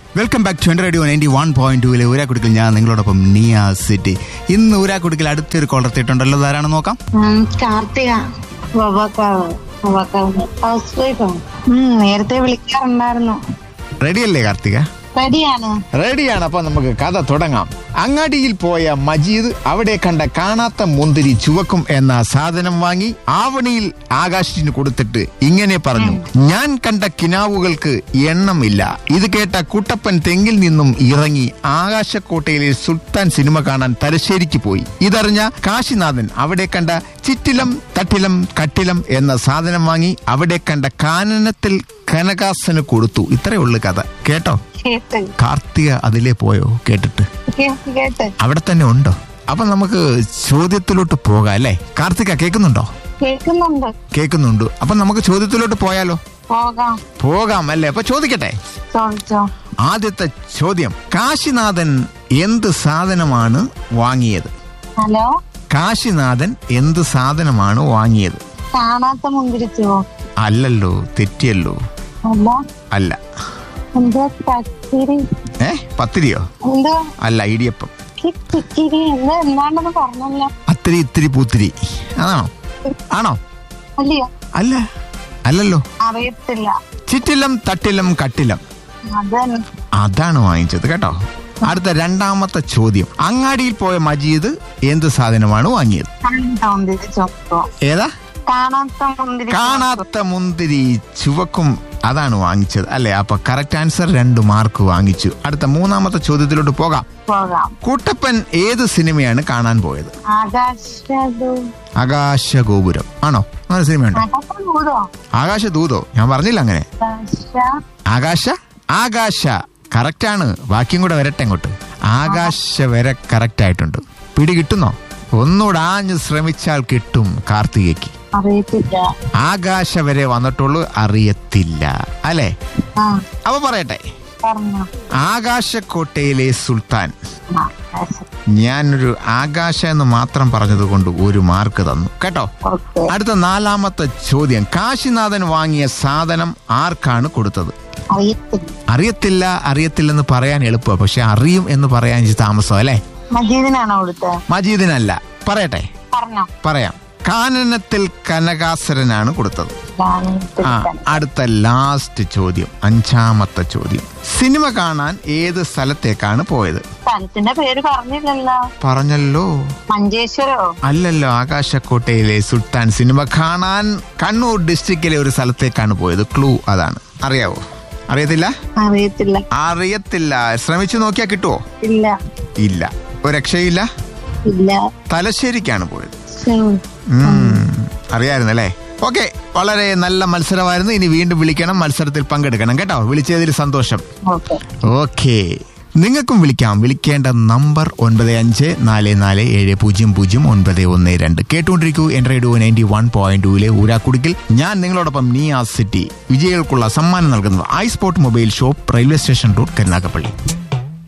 Welcome back to radio ninety one point ടൂവിലെ ഊരാക്കുടുക്കിൽ ഞാൻ നിങ്ങളോടൊപ്പം നിയ സിറ്റി ഇന്ന് ഊരാക്കുടുക്കിൽ അടുത്തൊരു കോൾ എത്തിയിട്ടുണ്ടല്ലോ ആരാണെന്ന് നോക്കാം ഉം, കാർത്തിക വവാക്കാവ് വവാക്കാവ് ഹൗസ് വൈഫാണ് ഉം, നേരത്തെ വിളിക്കാറുണ്ടായിരുന്നു റെഡിയല്ലേ കാർത്തിക റെഡിയാണ് റെഡിയാണ് അപ്പൊ നമുക്ക് കഥ തുടങ്ങാം അങ്ങാടിയിൽ പോയ മജീദ് അവിടെ കണ്ട കാണാത്ത മുന്തിരി ചുവക്കും എന്ന സാധനം വാങ്ങി ആവണിയിൽ ആകാശിന് കൊടുത്തിട്ട് ഇങ്ങനെ പറഞ്ഞു ഞാൻ കണ്ട കിനാവുകൾക്ക് എണ്ണമില്ല ഇത് കേട്ട കുട്ടപ്പൻ തെങ്ങിൽ നിന്നും ഇറങ്ങി ആകാശക്കോട്ടയിലെ സുൽത്താൻ സിനിമ കാണാൻ തലശ്ശേരിക്ക് പോയി ഇതറിഞ്ഞ കാശിനാഥൻ അവിടെ കണ്ട ചിറ്റിലം തട്ടിലം കട്ടിലം എന്ന സാധനം വാങ്ങി അവിടെ കണ്ട കാനനത്തിൽ കനകാസന് കൊടുത്തു ഇത്രയേ ഉള്ളു കഥ കേട്ടോ കേട്ട് കാർത്തിക അതിലേ പോയോ കേട്ടിട്ട് കേട്ട് കേട്ട് അവിടെ തന്നെ ഉണ്ടോ അപ്പൊ നമുക്ക് ചോദ്യത്തിലോട്ട് പോകാം അല്ലേ കാർത്തിക കേൾക്കുന്നുണ്ടോ കേൾക്കുന്നുണ്ട് കേൾക്കുന്നുണ്ട് അപ്പൊ നമുക്ക് ചോദ്യത്തിലോട്ട് പോയാലോ പോകാം പോകാം അല്ലേ അപ്പൊ ചോദിക്കട്ടെ ചോദിച്ചോ ആദ്യത്തെ ചോദ്യം കാശിനാഥൻ എന്ത് സാധനമാണ് വാങ്ങിയത് ഹലോ കാശിനാഥൻ എന്ത് സാധനമാണ് വാങ്ങിയത് കാണാത്ത മുന്തിരിച്ചോ അല്ലല്ലോ തെറ്റിയല്ലോ അല്ല അല്ല എന്തോ പത്തിരി ഏ പത്തിരിയോ എന്തോ അല്ല ഇടിയപ്പം കിച്ചിരി എന്തോ എന്താണെന്ന് പറഞ്ഞല്ലോ അത്തിരി ഇത്തിരി പൂത്തിരി അതാണോ ആണോ അല്ലയോ അല്ല അല്ലല്ലോ അറിയത്തില്ല ചിറ്റിലം തട്ടിലം കട്ടിലം അതന്നെ അതാണ് വാങ്ങിച്ചത് കേട്ടോ അടുത്ത രണ്ടാമത്തെ ചോദ്യം അങ്ങാടിയിൽ പോയ മജീദ് എന്ത് സാധനമാണ് വാങ്ങിയത് കാണാത്ത മുന്തിരി ചോക്കോ ഏതാ കാണാത്ത മുന്തിരി കാണാത്ത മുന്തിരി ചുവക്കും അതാണ് വാങ്ങിച്ചത് അല്ലെ അപ്പൊ കറക്റ്റ് ആൻസർ രണ്ട് മാർക്ക് വാങ്ങിച്ചു അടുത്ത മൂന്നാമത്തെ ചോദ്യത്തിലോട്ട് പോകാം പോകാം കുട്ടപ്പൻ ഏത് സിനിമയാണ് കാണാൻ പോയത് ആകാശദൂ ആകാശഗോപുരം ആണോ അങ്ങനെ സിനിമയുണ്ടോ ആകാശദൂതോ ആകാശ ദൂതോ ഞാൻ പറഞ്ഞില്ല അങ്ങനെ ആകാശ ആകാശ ആകാശ കറക്റ്റ് ആണ് ബാക്കിയും കൂടെ വരട്ടെ അങ്ങോട്ട് ആകാശ വരെ കറക്റ്റ് ആയിട്ടുണ്ട് പിടി കിട്ടുന്നോ ഒന്നുകൂടെ ആഞ്ഞ് ശ്രമിച്ചാൽ കിട്ടും കാർത്തികയ്ക്ക് അറിയത്തില്ല ആകാശ വരെ വന്നിട്ടുള്ളൂ അറിയത്തില്ല അല്ലെ ആ അപ്പൊ പറയട്ടെ പറഞ്ഞോ ആകാശക്കോട്ടയിലെ സുൽത്താൻ ആകാശം ഞാനൊരു ആകാശ എന്ന് മാത്രം പറഞ്ഞതുകൊണ്ട് ഒരു മാർക്ക് തന്നു കേട്ടോ ഓക്കെ അടുത്ത നാലാമത്തെ ചോദ്യം കാശിനാഥൻ വാങ്ങിയ സാധനം ആർക്കാണ് കൊടുത്തത് അറിയത്തില്ല അറിയത്തില്ല അറിയത്തില്ലെന്ന് പറയാൻ എളുപ്പമാണ് പക്ഷെ അറിയും എന്ന് പറയാൻ ഇച്ചിരി താമസം അല്ലേ മജീദിനാണോ കൊടുത്തത് മജീദിനല്ല പറയട്ടെ പറഞ്ഞോ പറയാം കാനനത്തിൽ കനകാസരനാണ് കൊടുത്തത് ഗാനത്തിൽ ആ തന്നെ. അടുത്ത ലാസ്റ്റ് ചോദ്യം അഞ്ചാമത്തെ ചോദ്യം സിനിമ കാണാൻ ഏത് സ്ഥലത്തേക്കാണ് പോയത് സ്ഥലത്തിന്റെ പേര് പറഞ്ഞില്ലല്ലോ പറഞ്ഞല്ലോ മഞ്ചേശ്വരോ അല്ലല്ലോ ആകാശക്കോട്ടയിലെ സുൽത്താൻ സിനിമ കാണാൻ കണ്ണൂർ ഡിസ്ട്രിക്റ്റിലെ ഒരു സ്ഥലത്തേക്കാണ് പോയത് ക്ലൂ അതാണ് അറിയാവോ അറിയത്തില്ല അറിയത്തില്ല അറിയത്തില്ല ശ്രമിച്ചു നോക്കിയാ കിട്ടുവോ ഇല്ല ഇല്ല ഒരു രക്ഷയില്ല ഇല്ല തലശ്ശേരിക്കാണ് പോയത് ഉം. ഉം. അറിയായിരുന്നല്ലേ ഓക്കെ വളരെ നല്ല മത്സരമായിരുന്നു ഇനി വീണ്ടും വിളിക്കണം മത്സരത്തിൽ പങ്കെടുക്കണം കേട്ടോ വിളിച്ചതിൽ സന്തോഷം ഓക്കെ ഓക്കെ നിങ്ങൾക്കും വിളിക്കാം വിളിക്കേണ്ട നമ്പർ ഒൻപത് അഞ്ച് നാല് നാല് ഏഴ് പൂജ്യം പൂജ്യം ഒൻപത് ഒന്ന് രണ്ട് കേട്ടുകൊണ്ടിരിക്കൂ എൻ റേഡിയോ നയൻറ്റി വൺ പോയിന്റ് ടൂവിലെ ഊരാക്കുടുക്കിൽ ഞാൻ നിങ്ങളോടൊപ്പം നിയാ സിറ്റി വിജയികൾക്കുള്ള സമ്മാനം നൽകുന്നത് I sport mobile shop railway station road Karunagappally